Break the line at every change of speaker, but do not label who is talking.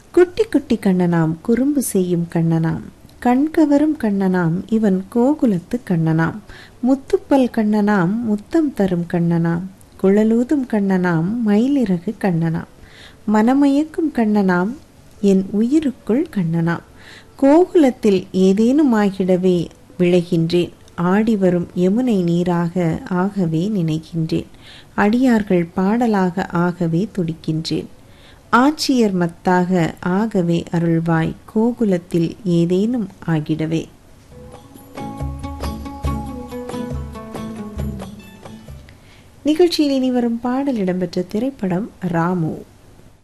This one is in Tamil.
குட்டி குட்டி கண்ணனாம் குறும்பு செய்யும் கண்ணனாம் கண்கவரும் கண்ணனாம் இவன் கோகுலத்து கண்ணனாம் முத்துப்பல் கண்ணனாம் முத்தம் தரும் கண்ணனாம் குழலூதும் கண்ணனாம் மயிலிறகு கண்ணனாம் மனமயக்கும் கண்ணனாம் என் உயிருக்குள் கண்ணனாம் கோகுலத்தில் ஏதேனும் ஆகிடவே விளைகின்றேன் ஆடி வரும் யமுனை நீராக ஆகவே நினைக்கின்றேன் அடியார்கள் பாடலாக ஆகவே துடிக்கின்றேன் ஆட்சியர் மத்தாக ஆகவே அருள்வாய் கோகுலத்தில் ஏதேனும் ஆகிடவே நிகழ்ச்சியில் இனி வரும் பாடல் இடம்பெற்ற திரைப்படம் ராமு